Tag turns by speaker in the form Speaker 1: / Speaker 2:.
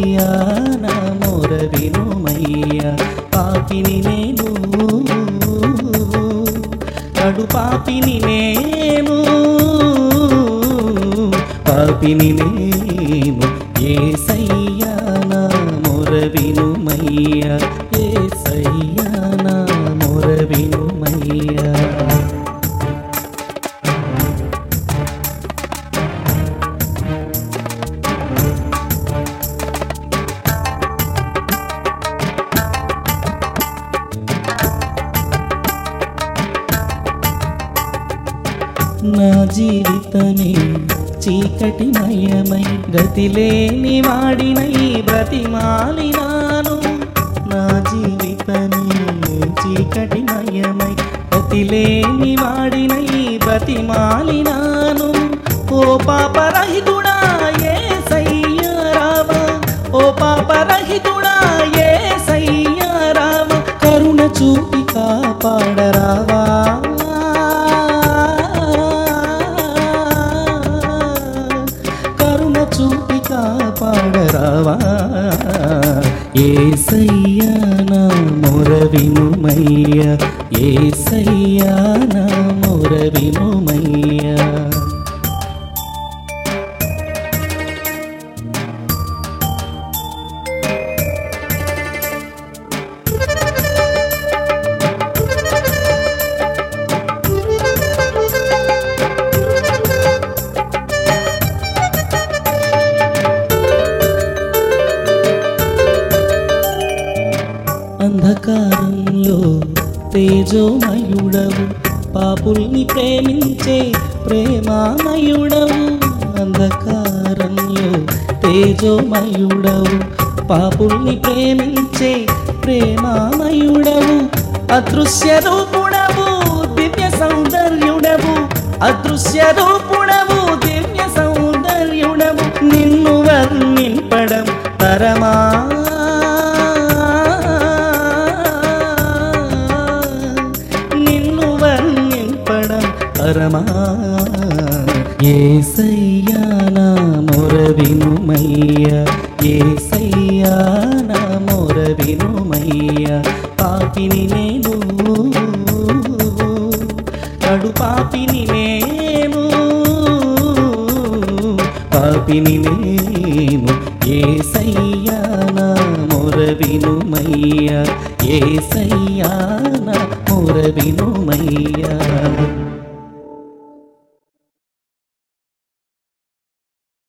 Speaker 1: ఏసయ్యా నా మొర వినుమయ్యా పాపిని నేను కడు పాపిని నేను పాపిని నేను ఏసయ్యా నా మొర వినుమయ్యా ఏసయ్యా నా మొర వినుమయ్యా నా జీవితమే చీకటిమయమై గతిలేని వాడినై బ్రతిమాలినాను నా జీవితమే చీకటిమయమై గతిలేని వాడినై బ్రతిమాలినాను ఓ పాపరహితుడా ఏ సయ్యారావా ఓ పాపరహితుడా ఏ సయ్యారావా కరుణ చూపి కాపాడరావా కరుణ చూపి కాపాడరావా ఏసయ్యా నా మొర వినుమయ్యా ఏసయ్యా నా మొర వినుమయ్యా అంధకారంలో తేజోమయుడవు పాపుల్ని ప్రేమించే ప్రేమామయుడవు అంధకారంలో తేజోమయుడవు పాపుల్ని ప్రేమించే ప్రేమామయుడవు అదృశ్య రూపుడవు దివ్య సౌందర్యుడవు అదృశ్య రూపుడవు దివ్య సౌందర్యుడవు నిన్ను వర్ణింపడం తరమా నిన్ను వర్ణింపడం పరమా ఏసయ్యా నా మొర వినుమయ్యా ఏసయ్యా నా మొర వినుమయ్యా పాపిని నేను కడు పాపిని నేను పాపిని నేను ఏసయ్యా నా మొర వినుమయ్యా ఏసయ్యా నా మొర వినుమయ్యా